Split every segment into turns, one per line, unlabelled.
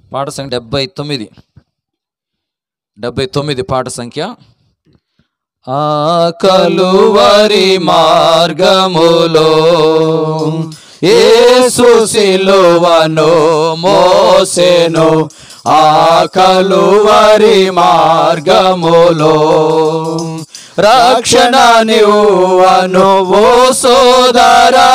పాట సంఖ్య డెబ్బై తొమ్మిది డెబ్బై తొమ్మిది పాట సంఖ్య ఆ కలువరి మార్గములో యేసు సిలువను మోసెను ఆ కలువరి మార్గములో రక్షణ నివ్వను ఓ సోదరా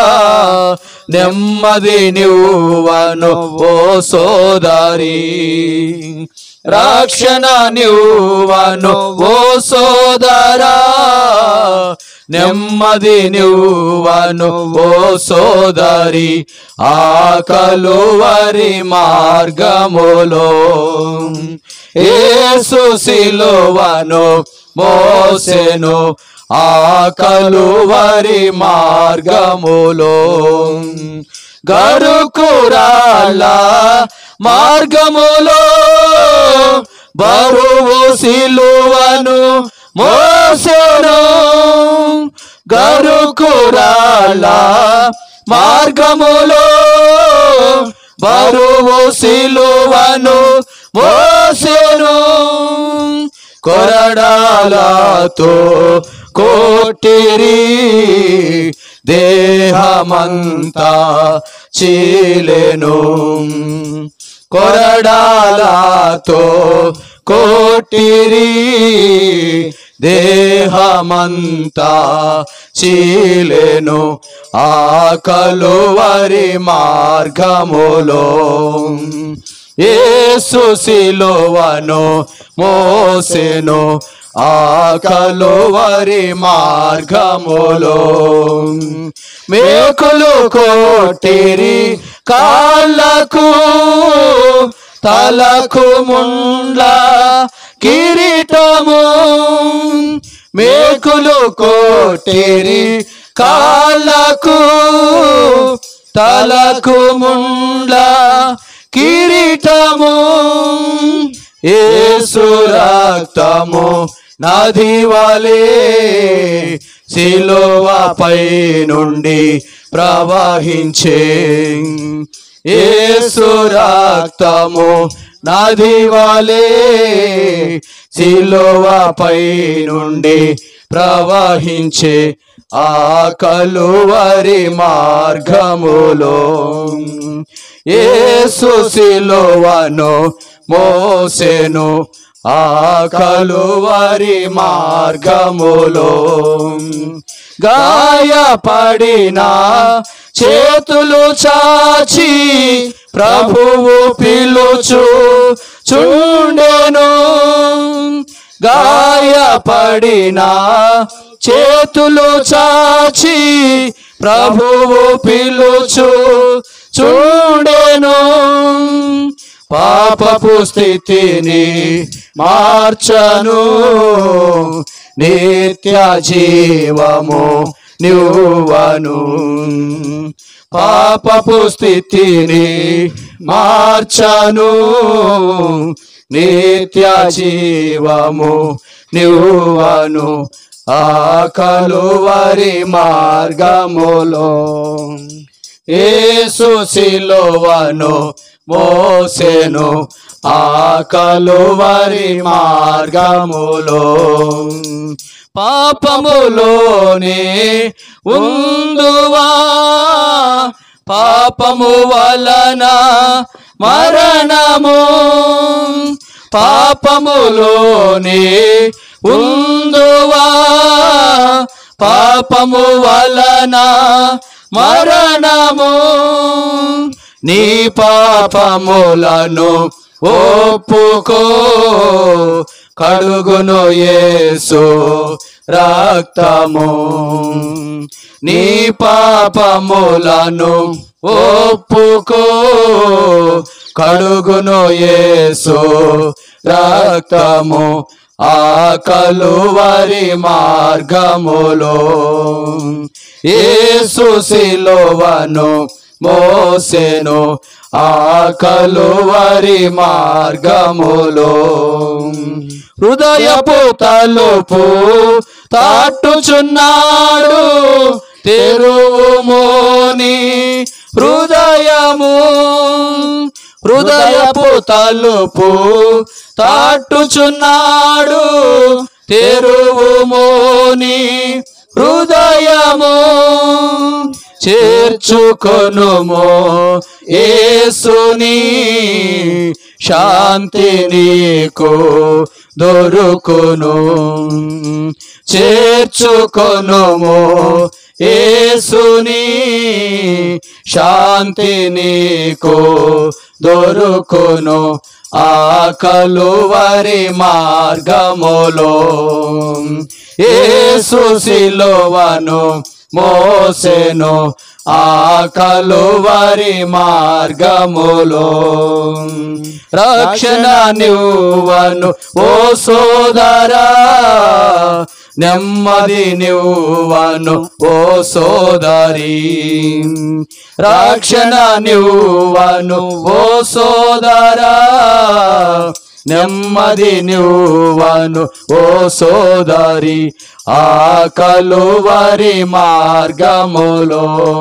నెమ్మది నివ్వను ఓ సోదరి రక్షణ నివ్వను ఓ సోదరా నెమ్మది నివ్వను ఓ సోదరి ఆ కలువరి మార్గములో ఏసు సిలువను మోసెను ఆ కలువరి మార్గములో గరుకురాళ్ళ మార్గములో బరువు సిలువను మోసెను గరుకురాళ్ళ మార్గములో బరువు సిలువను మోసెను కొరడాలతో కోటిరి దేహమంతా చీలెను కొరడాలతో కోటిరి దేహమంతా చీలెను ఆ కలువరి మార్గములో ఏసు సిలువను మోసెను ఆ కలువరి మార్గములో మేకులు కోటిరి కాళ్ళకు తలకు ముండ్ల కిరీటము మేకులు కోటిరి కాళ్ళకు తలకు ముండ్ల కిరీటము ఏసు రక్తము నది వలే శిలువపై నుండి ప్రవహించే ఏసు రక్తము నది వలే శిలువపై నుండి ప్రవహించే ఆ కలువరి మార్గములో ఏసు సిలువను మోసెను ఆ కలువరి మార్గములో గాయపడిన చేతులు చాచి ప్రభువు పిలుచు చుండెను గాయపడిన చేతులు చాచి ప్రభువు పిలుచు చూడెను పాపపు స్థితిని మార్చను నిత్య జీవము నువ్వను పాపపు స్థితిని మార్చను నిత్య జీవము నువ్వను ఆ కలువరి మార్గములో ఏసు సిలువను మోసెను ఆ కలువరి మార్గములో పాపములోనే ఉందువా పాపము వలన మరణము పాపములోనే ఉందువా పాపము వలన మరణము నీ పాపములను ఒప్పుకో కడుగును యేసు రక్తము నీ పాపములను ఒప్పుకో కడుగును యేసు రక్తము ఆ కలువరి మార్గములో యేసు సిలువను మోసెను ఆ కలువరి మార్గములో హృదయపు తలుపు తాటుచున్నాడు తెరువుమోని హృదయము హృదయపు తలుపు తట్టుచున్నాడు తెరువుమోని హృదయము చేర్చుకొనుమో ఏసుని శాంతి నీకు దొరుకును చేర్చుకొనుము ఏసుని శాంతి నీకు దొరుకును ఆ కలువరి మార్గములో ఏసు సిలువను మోసెను ఆ కలువరి మార్గములో రక్షణ నివ్వను ఓ సోదరా నెమ్మది నివ్వను ఓ సోదరి రక్షణ నివ్వను ఓ సోదరా నెమ్మది నివ్వను ఓ సోదరి ఆ కలువరి మార్గములో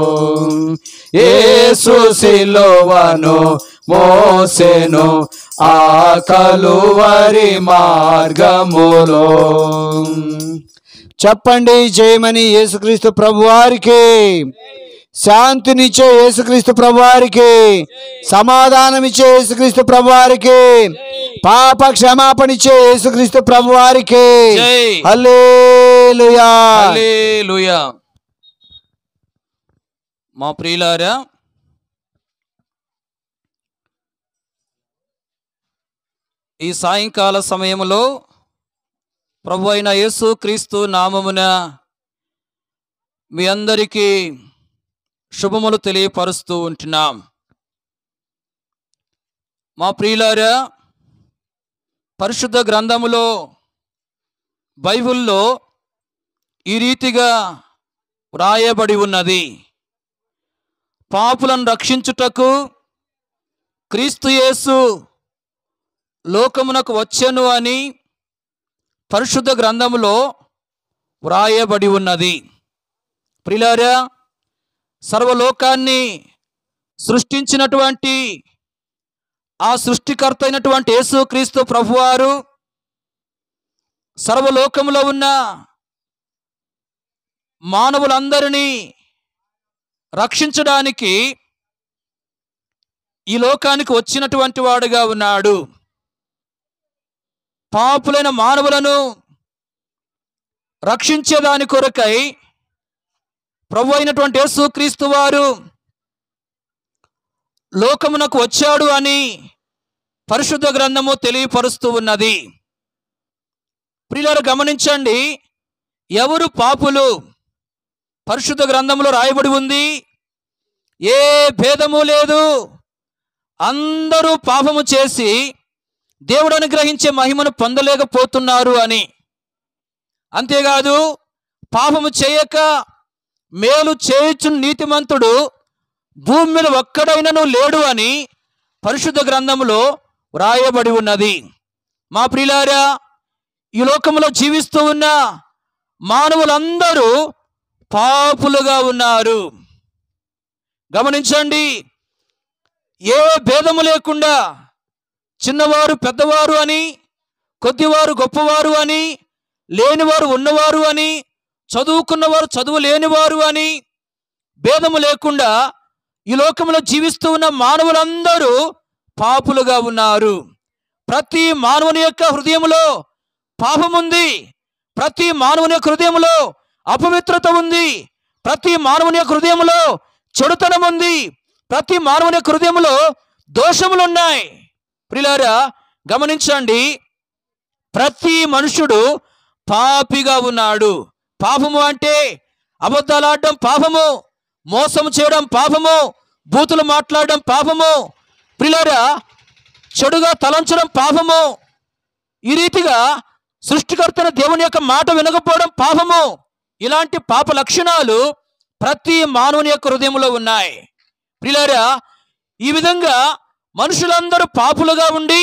ఏసు సిలువను మోసెను ఆ కలువరి మార్గములో
చెప్పండి జయమని యేసుక్రీస్తు ప్రభువారికి శాంతినిచ్చే యేసుక్రీస్తు ప్రభువారికి సమాధానమిచ్చే యేసుక్రీస్తు ప్రభువారికి పాప క్షమాపణిచ్చే యేసుక్రీస్తు ప్రభువారికి
జై.
హల్లెలూయా
హల్లెలూయా మా ప్రియులారా ఈ సాయంకాల సమయంలో ప్రభు అయిన యేసు క్రీస్తు నామమున మీ అందరికీ శుభములు తెలియపరుస్తూ ఉంటున్నాం మా ప్రియులారా పరిశుద్ధ గ్రంథములో బైబిల్లో ఈ రీతిగా వ్రాయబడి ఉన్నది పాపులను రక్షించుటకు క్రీస్తు యేసు లోకమునకు వచ్చెను అని పరిశుద్ధ గ్రంథములో వ్రాయబడి ఉన్నది ప్రిలారా సర్వలోకాన్ని సృష్టించినటువంటి ఆ సృష్టికర్త అయినటువంటి యేసు క్రీస్తు ప్రభువారు సర్వలోకములో ఉన్న మానవులందరినీ రక్షించడానికి ఈ లోకానికి వచ్చినటువంటి వాడుగా ఉన్నాడు పాపులైన మానవులను రక్షించేదాని కొరకై ప్రభు అయినటువంటి యేసుక్రీస్తు వారు లోకమునకు వచ్చాడు అని పరిశుద్ధ గ్రంథము తెలియపరుస్తూ ఉన్నది ప్రియులారు గమనించండి ఎవరు పాపులు పరిశుద్ధ గ్రంథంలో రాయబడి ఉంది ఏ భేదము లేదు అందరూ పాపము చేసి దేవుడు అనుగ్రహించే మహిమను పొందలేకపోతున్నారు అని అంతేకాదు పాపము చేయక మేలు చేయుచు నీతిమంతుడు భూమి మీద ఒక్కడైనను లేడు అని పరిశుద్ధ గ్రంథంలో వ్రాయబడి ఉన్నది మా ప్రియులారా ఈ లోకంలో జీవిస్తూ ఉన్న మానవులందరూ పాపులుగా ఉన్నారు గమనించండి ఏ భేదము లేకుండా చిన్నవారు పెద్దవారు అని కొద్దివారు గొప్పవారు అని లేనివారు ఉన్నవారు అని చదువుకున్నవారు చదువు లేనివారు అని భేదము లేకుండా ఈ లోకంలో జీవిస్తూ ఉన్న మానవులందరూ పాపులుగా ఉన్నారు ప్రతి మానవుని యొక్క హృదయంలో పాపముంది ప్రతి మానవుని యొక్క హృదయంలో అపవిత్రత ఉంది ప్రతి మానవుని యొక్క హృదయంలో చెడుతనం ఉంది ప్రతి మానవుని యొక్క హృదయంలో దోషములు ఉన్నాయి ప్రిలారా గమనించండి ప్రతి మనుషుడు పాపిగా ఉన్నాడు పాపము అంటే అబద్ధాలు ఆడడం పాపము మోసం చేయడం పాపము బూతులు మాట్లాడడం పాపము ప్రిలారా చెడుగా తలంచడం పాపము ఈ రీతిగా సృష్టికర్తన దేవుని యొక్క మాట వినకపోవడం పాపము ఇలాంటి పాప లక్షణాలు ప్రతి మానవుని యొక్క హృదయంలో ఉన్నాయి ప్రిలారా ఈ విధంగా మనుషులందరూ పాపులుగా ఉండి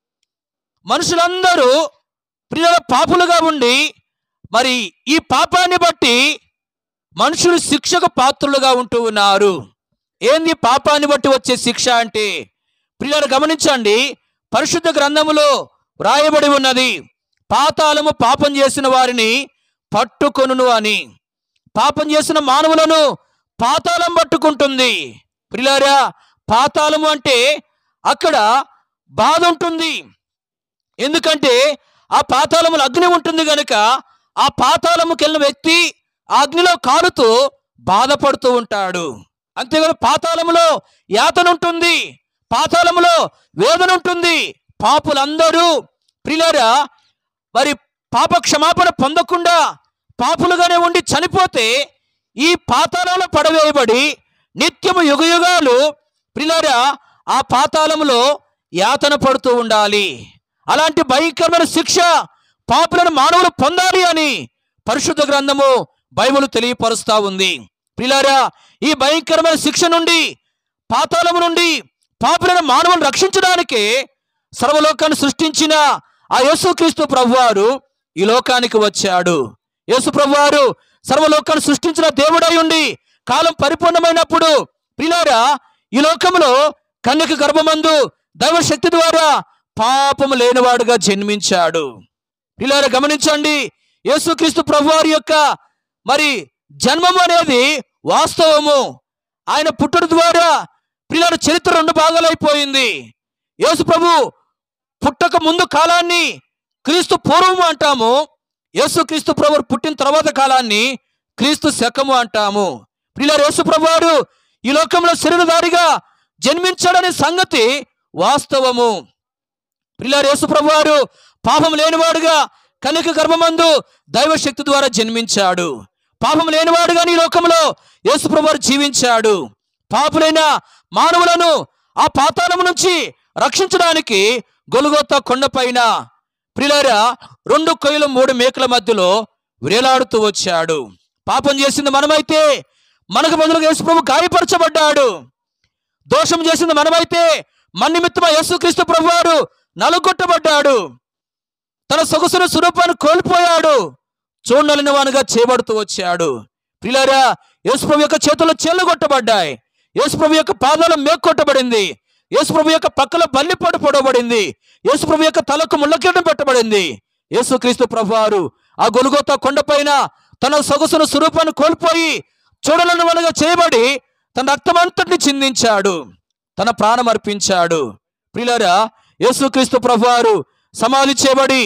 మనుషులందరూ ప్రియుల పాపులుగా ఉండి మరి ఈ పాపాన్ని బట్టి మనుషులు శిక్షకు పాత్రులుగా ఉంటూ ఉన్నారు ఏంది పాపాన్ని బట్టి వచ్చే శిక్ష అంటే ప్రియులారు గమనించండి పరిశుద్ధ గ్రంథములో వ్రాయబడి ఉన్నది పాతాళము పాపం చేసిన వారిని పట్టుకొనును అని పాపం చేసిన మానవులను పాతాళం పట్టుకుంటుంది ప్రిలారా పాతాళము అంటే అక్కడ బాధ ఉంటుంది ఎందుకంటే ఆ పాతాళములో అగ్ని ఉంటుంది గనుక ఆ పాతాళముకి వెళ్ళిన వ్యక్తి ఆ అగ్నిలో కాలుతూ బాధపడుతూ ఉంటాడు అంతేగాని పాతాళములో యాతన ఉంటుంది పాతాళములో వేదన ఉంటుంది పాపులందరూ ప్రిలారా మరి పాప క్షమాపణ పొందకుండా పాపులుగానే ఉండి చనిపోతే ఈ పాతాళంలో పడవేయబడి నిత్యము యుగయుగాలు ప్రిలారా ఆ పాతాళములో యాతన పడుతూ ఉండాలి అలాంటి భయంకరమైన శిక్ష పాపులను మానవులు పొందాలి అని పరిశుద్ధ గ్రంథము బైబిల్ తెలియపరుస్తా ఉంది ప్రిలారా ఈ భయంకరమైన శిక్ష నుండి పాతాళము నుండి పాపులను మానవులను రక్షించడానికి సర్వలోకాన్ని సృష్టించిన ఆ యేసుక్రీస్తు ప్రభువారు ఈ లోకానికి వచ్చాడు యేసు ప్రభువారు సర్వలోకాన్ని సృష్టించిన దేవుడై ఉండి కాలం పరిపూర్ణమైనప్పుడు ప్రిలారా ఈ లోకంలో కన్యక గర్భమందు దైవశక్తి ద్వారా పాపము లేనివాడుగా జన్మించాడు పిల్లలు గమనించండి యేసుక్రీస్తు ప్రభువారి యొక్క మరి జన్మం అనేది వాస్తవము ఆయన పుట్టుడు ద్వారా పిల్లల చరిత్ర రెండు భాగాలైపోయింది యేసు ప్రభు పుట్టక ముందు కాలాన్ని క్రీస్తు పూర్వము అంటాము యేసు క్రీస్తు ప్రభు పుట్టిన తర్వాత కాలాన్ని క్రీస్తు శకము అంటాము ప్రియులారు యేసు ప్రభువారు ఈ లోకంలో శరీరధారిగా జన్మించాడనే సంగతి వాస్తవము ప్రియులారు యేసు ప్రభువారు పాపం లేనివాడుగా కనుక గర్భమందు దైవశక్తి ద్వారా జన్మించాడు పాపం లేనివాడుగా ఈ లోకంలో యేసు ప్రభువారు జీవించాడు పాపులైన మానవులను ఆ పాతాళం నుంచి రక్షించడానికి గొలుగొత్త కొండపైన ప్రిలారా రెండు కొయ్యలు మూడు మేకల మధ్యలో వేలాడుతూ వచ్చాడు పాపం చేసింది మనమైతే మనకు బదులుగా యేసు ప్రభు గాయపరచబడ్డాడు దోషం చేసింది మనమైతే మన నిమిత్తమా యేసుక్రీస్తు ప్రభువారు నలుగొట్టబడ్డాడు తన సొగసును స్వరూపాన్ని కోల్పోయాడు చూడలేని వానుగా చేయబడుతూ వచ్చాడు ప్రిలారా యేసుప్రభు యొక్క చేతుల్లో చెల్లు కొట్టబడ్డాయి యేసుప్రభు యొక్క పాదాలు మేక్కొట్టబడింది యేసుప్రభు యొక్క పక్కల బల్లిపాటు పొడవబడింది యేసుప్రభు యొక్క తలకు ముళ్ళకీటం పెట్టబడింది యేసుక్రీస్తు ప్రభువారు ఆ గొలుగోత కొండపైన తన సొగసును స్వరూపాన్ని కోల్పోయి చూడలేని వానుగా చేయబడి తన రక్తమంతటిని చిందించాడు తన ప్రాణం అర్పించాడు ప్రియులారా యేసుక్రీస్తు ప్రభువారు సమాధి చేయబడి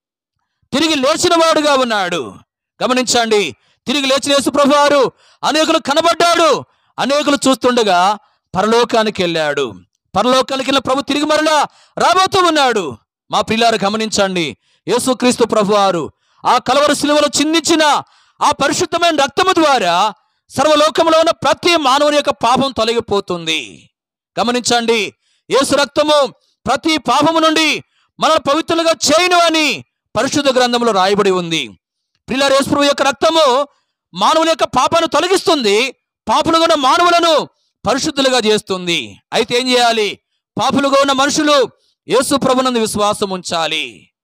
తిరిగి లేచిన వాడుగా ఉన్నాడు గమనించండి తిరిగి లేచిన యేసు ప్రభువారు అనేకులు కనబడ్డాడు అనేకులు చూస్తుండగా పరలోకానికి వెళ్ళాడు పరలోకానికి వెళ్ళిన ప్రభు తిరిగి మరలా రాబోతూ ఉన్నాడు మా పిల్లారు గమనించండి యేసుక్రీస్తు ప్రభువారు ఆ కలవర శిలువలో చిందించిన ఆ పరిశుద్ధమైన రక్తము ద్వారా సర్వలోకంలో ఉన్న ప్రతి మానవుని యొక్క పాపం తొలగిపోతుంది గమనించండి యేసు రక్తము ప్రతి పాపము నుండి మనల్ని పవిత్రులుగా చేయను అని పరిశుద్ధ గ్రంథంలో రాయబడి ఉంది ప్రిలార్ యేసుప్రభు యొక్క రక్తము మానవుల యొక్క పాపాన్ని తొలగిస్తుంది పాపులుగా ఉన్న మానవులను పరిశుద్ధులుగా చేస్తుంది అయితే ఏం చేయాలి పాపులుగా ఉన్న మనుషులు యేసు ప్రభునందు విశ్వాసం ఉంచాలి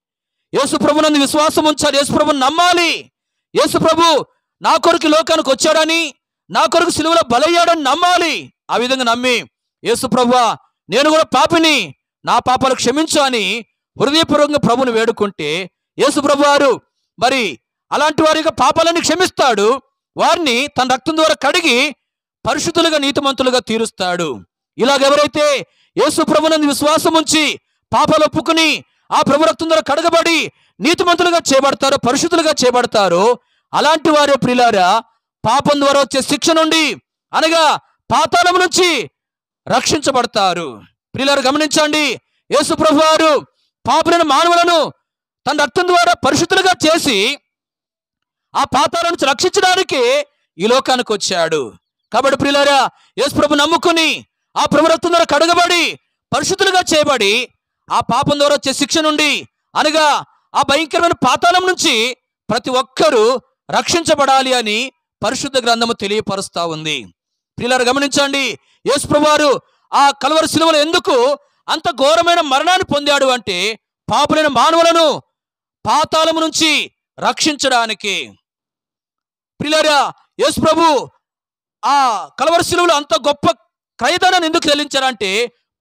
యేసు ప్రభునందు విశ్వాసం ఉంచాలి యేసు ప్రభుని నమ్మాలి యేసు ప్రభు నా కొరకు ఈ లోకానికి వచ్చాడని నా కొరకు సిలువలో బలయ్యాడని నమ్మాలి ఆ విధంగా నమ్మి యేసు ప్రభువా నేను కూడా పాపిని నా పాపాలు క్షమించు అని హృదయపూర్వకంగా ప్రభుని వేడుకుంటే యేసు ప్రభు వారు మరి అలాంటి వారి యొక్క పాపాలని క్షమిస్తాడు వారిని తన రక్తం ద్వారా కడిగి పరిశుద్ధులుగా నీతిమంతులుగా తీరుస్తాడు ఇలాగ ఎవరైతే యేసు ప్రభునందు విశ్వాసం ఉంచి పాపాలు ఒప్పుకుని ఆ ప్రభు రక్తం ద్వారా కడగబడి నీతిమంతులుగా చేయబడతారో పరిశుద్ధులుగా చేయబడతారో అలాంటి వారే ప్రిలారా పాపం ద్వారా వచ్చే శిక్ష నుండి అనగా పాతాళం నుంచి రక్షించబడతారు ప్రియులారు గమనించండి యేసు ప్రభు వారు పాపులైన మానవులను తన రక్తం ద్వారా పరిశుద్ధులుగా చేసి ఆ పాతాల నుంచి రక్షించడానికి ఈ లోకానికి వచ్చాడు కాబట్టి ప్రియులారా యేసు ప్రభు నమ్ముకుని ఆ ప్రభు రక్తం ద్వారా కడగబడి పరిశుద్ధులుగా చేయబడి ఆ పాపం ద్వారా వచ్చే శిక్ష నుండి అనగా ఆ భయంకరమైన పాతాళం నుంచి ప్రతి ఒక్కరూ రక్షించబడాలి అని పరిశుద్ధ గ్రంథము తెలియపరుస్తా ఉంది ప్రియులారు గమనించండి యేసు ప్రభువారు ఆ కలవరి శిలువలో ఎందుకు అంత ఘోరమైన మరణాన్ని పొందాడు అంటే పాపులైన మానవులను పాతాళము నుంచి రక్షించడానికి ప్రియులారా యేసు ప్రభు ఆ కలవరి శిలువలో అంత గొప్ప క్రయదానాన్ని ఎందుకు చెల్లించారంటే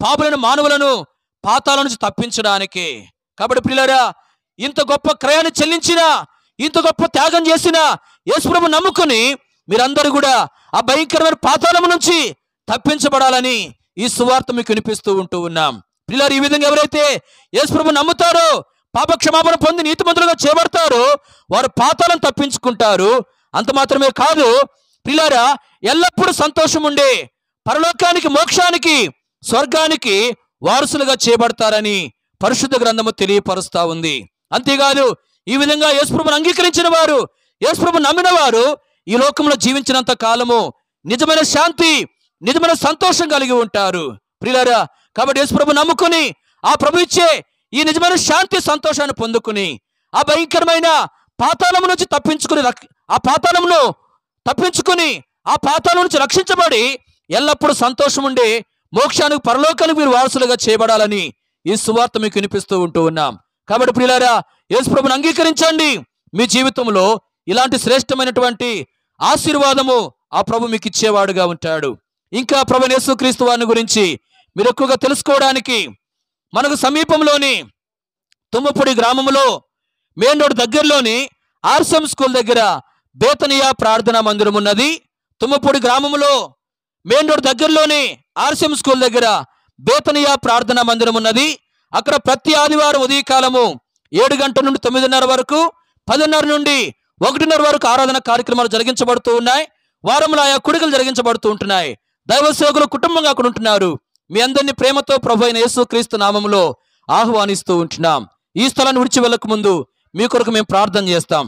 పాపులైన మానవులను పాతాల నుంచి తప్పించడానికి కాబట్టి పిల్లరా ఇంత గొప్ప క్రయాన్ని చెల్లించిన ఇంత గొప్ప త్యాగం చేసిన యేసుప్రభు నమ్ముకుని మీరందరూ కూడా ఆ భయంకరమైన పాతాళం నుంచి తప్పించబడాలని ఈ సువార్త మీకు వినిపిస్తూ ఉంటూ ఉన్నాం పిల్లలు ఈ విధంగా ఎవరైతే యేసుప్రభు నమ్ముతారో పాప క్షమాపణ పొంది నీతిమంతులుగా చేయబడతారో వారు పాతాలను తప్పించుకుంటారు అంత మాత్రమే కాదు పిల్లారా ఎల్లప్పుడూ సంతోషం ఉండే పరలోకానికి మోక్షానికి స్వర్గానికి వారసులుగా చేయబడతారని పరిశుద్ధ గ్రంథము తెలియపరుస్తా ఉంది అంతేకాదు ఈ విధంగా యేసుప్రభుని అంగీకరించిన వారు యేసుప్రభు నమ్మిన వారు ఈ లోకంలో జీవించినంత కాలము నిజమైన శాంతి నిజమైన సంతోషం కలిగి ఉంటారు ప్రియులారా కాబట్టి యేసుప్రభు నమ్ముకుని ఆ ప్రభు ఇచ్చే ఈ నిజమైన శాంతి సంతోషాన్ని పొందుకుని ఆ భయంకరమైన పాతాళం నుంచి తప్పించుకుని రక్- ఆ పాతాళమును తప్పించుకుని ఆ పాతాళం నుంచి రక్షించబడి ఎల్లప్పుడూ సంతోషం ఉండి మోక్షానికి పరలోకానికి మీరు వారసులుగా చేయబడాలని ఈ సువార్త మీకు వినిపిస్తూ ఉంటూ ఉన్నాం కాబట్టి ప్రియులారా యేసుప్రభుని అంగీకరించండి మీ జీవితంలో ఇలాంటి శ్రేష్టమైనటువంటి ఆశీర్వాదము ఆ ప్రభు మీకు ఇచ్చేవాడుగా ఉంటాడు ఇంకా ప్రభు యేసుక్రీస్తు వారిని గురించి మీరు ఎక్కువగా తెలుసుకోవడానికి మనకు సమీపంలోని తుమ్మపూడి గ్రామంలో మెయిన్ రోడ్ దగ్గరలోని ఆర్సమ్ స్కూల్ దగ్గర బేతనియా ప్రార్థనా మందిరం ఉన్నది తుమ్మపూడి గ్రామంలో మెయిన్ రోడ్ దగ్గరలోని ఆర్సమ్ స్కూల్ దగ్గర బేతనియా ప్రార్థనా మందిరం ఉన్నది అక్కడ ప్రతి ఆదివారం ఉదయకాలము ఏడు గంటల నుండి తొమ్మిదిన్నర వరకు పదిన్నర నుండి ఒకటిన్నర వరకు ఆరాధన కార్యక్రమాలు జరిగించబడుతూ ఉన్నాయి వారంలో ఆయా కుడికలు జరిగించబడుతూ ఉంటున్నాయి దైవ సేవకులు కుటుంబంగా అక్కడ ఉంటున్నారు మీ అందరినీ ప్రేమతో ప్రభు అయిన యేసుక్రీస్తు నామములో ఆహ్వానిస్తూ ఉంటున్నాం ఈ స్థలాన్ని విడిచి వెళ్ళక ముందు మీ కొరకు మేము ప్రార్థన చేస్తాం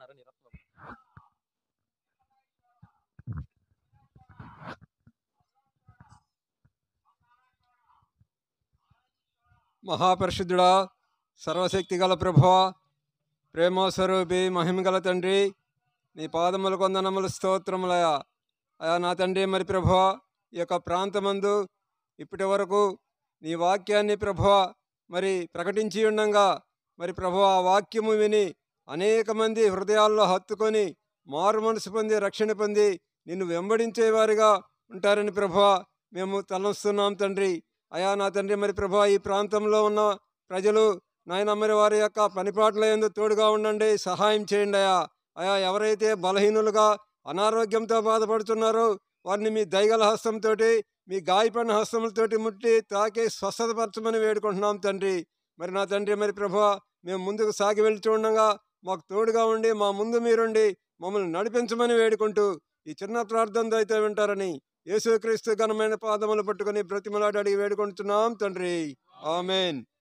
మహాపరిశుద్ధుడా సర్వశక్తి గల ప్రభువ ప్రేమస్వరూపి మహిమగల తండ్రి నీ పాదముల కొందనములు స్తోత్రములయా అయా నా తండ్రి మరి ప్రభువ ఈ యొక్క ప్రాంతమందు ఇప్పటి వరకు నీ వాక్యాన్ని ప్రభువ మరి ప్రకటించి ఉండంగా మరి ప్రభువ ఆ వాక్యము విని అనేక మంది హృదయాల్లో హత్తుకొని మారు మనసు పొంది రక్షణ పొంది నిన్ను వెంబడించేవారిగా ఉంటారని ప్రభువ మేము తలస్తున్నాం తండ్రి అయా నా తండ్రి మరి ప్రభా ఈ ప్రాంతంలో ఉన్న ప్రజలు నాయన మరి వారి యొక్క పనిపాట్ల ఎందు తోడుగా ఉండండి సహాయం చేయండి అయా అయా ఎవరైతే బలహీనులుగా అనారోగ్యంతో బాధపడుతున్నారో వారిని మీ దైగల హస్తంతో మీ గాయపడిన హస్తములతోటి ముట్టి తాకి స్వస్థతపరచమని వేడుకుంటున్నాం తండ్రి మరి నా తండ్రి మరి ప్రభా మేము ముందుకు సాగి వెళ్తూ ఉండగా మాకు తోడుగా ఉండి మా ముందు మీరుండి మమ్మల్ని నడిపించమని వేడుకుంటూ ఈ చిన్న ప్రార్థనతో అయితే వింటారని యేసుక్రీస్తు ఘనమైన పాదములు పట్టుకొని బ్రతిమలాడి అడిగి వేడుకుంటున్నాం తండ్రి ఆమెన్